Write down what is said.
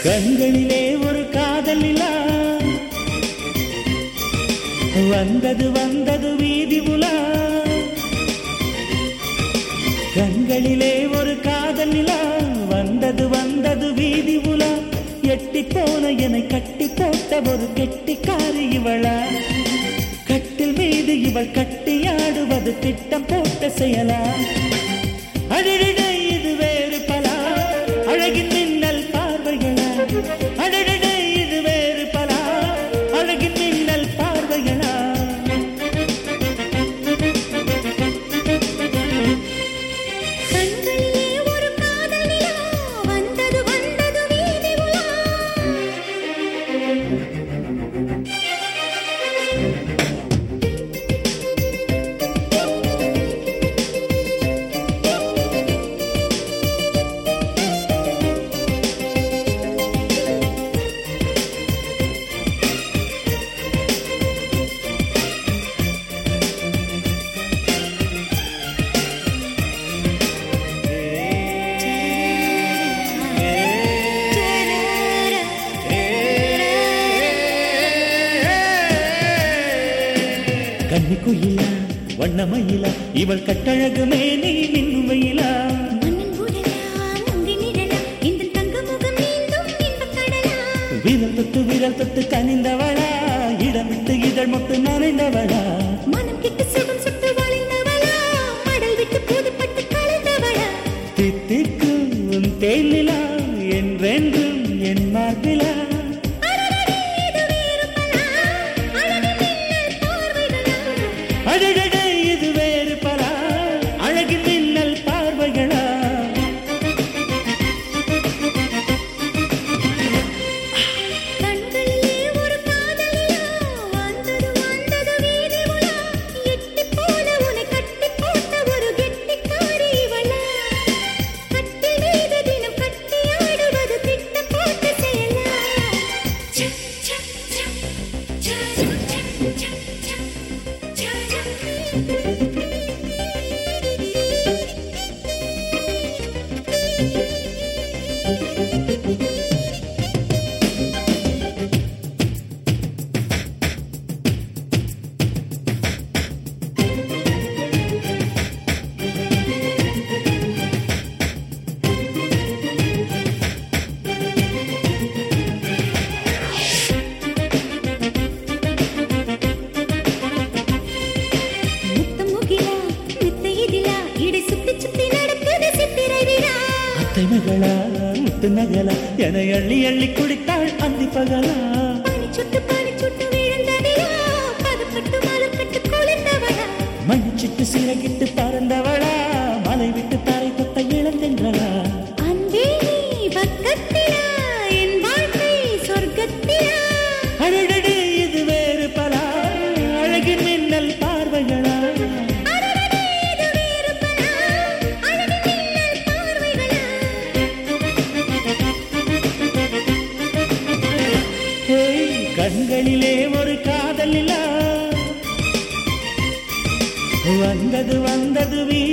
கண்களிலே ஒரு காதல் நிலா வந்தது வந்தது வீதி உலா கண்களிலே ஒரு காதல் நிலா வந்தது வந்தது வீதி உலா எட்டி போன என்னை கட்டி போட்ட ஒரு கெட்டிக்காரி இவளா கட்டில் மீது இவள் கட்டியாடுவது திட்டம் போட்ட செயலா அடடட இது வேறு பலா அழகின் மின்னல் பார்வைகளா அடடட இது வேறு பலா அழகின் மின்னல் பார்வைகளா கண்களிலே ஒரு காதல் நிலா வந்தது வந்தது வீதி உலா கன்னி குயிலா வண்ணமயிலா இவள் கட்டழகுமே நீ மின்னுமையிலா மண்ணின் உடலா முந்தி நிழலா இந்த தங்க முகம் நீந்தும் இன்பக் கடலா விரல் தொட்டு விரல் தொட்டு கனிந்தவளா இடம் விட்டு இதழ் மொட்டு நனைந்தவளா மனம் கிட்டு சுகம் சுட்டு வளைந்தவளா மடல் விட்டு புதுப்பட்டு கலந்தவளா தித்திக்கும் உன் தேனிலா என்றென்றும் என் மார்பிலா அடடடே இது வேறு பலா அழகு மின்னல் பார்வைகளா அடடட இது வேறு பலா அழகின் மின்னல் பார்வைகளா கண்களிலே ஒரு காதல் நிலா வந்தது வந்தது வீதி உலா எட்டி போல உன்னை கட்டி போட்ட ஒரு கெட்டிக்காரி இவளா கட்டில் மீது தினம் கட்டி ஆடுவது திட்ட போட்ட செயலா முத்தம் முகிலா மித்தை இதிலா இடை சுத்தி சுத்தி நடக்குது சித்திரை விழா அத்தை மகளா முத்து நகலா என அள்ளி அள்ளி குடித்தாள் அந்தி பகலா பனி சுட்டு பனி சுட்டு விழுந்ததிலா பதப்பட்டு மலப்பட்டு குளிர்ந்தவளா மணிச்சிட்டு சிறகிட்டு பறந்தவளா மலை விட்டு தரை கொத்த இழந்தென்றளா அன்பே நீ பக்கத்திலா என் வாழ்க்கை சொர்க்கத்திலா அழகடு இது வேறு பலா அழகின் மின்னல் பார்வைகளா அடடடே இது வேறு பலா அழகு மின்னல் பார்வைகளா ஏய், கண்களிலே ஒரு காதல் நிலா வந்தது வந்தது வீ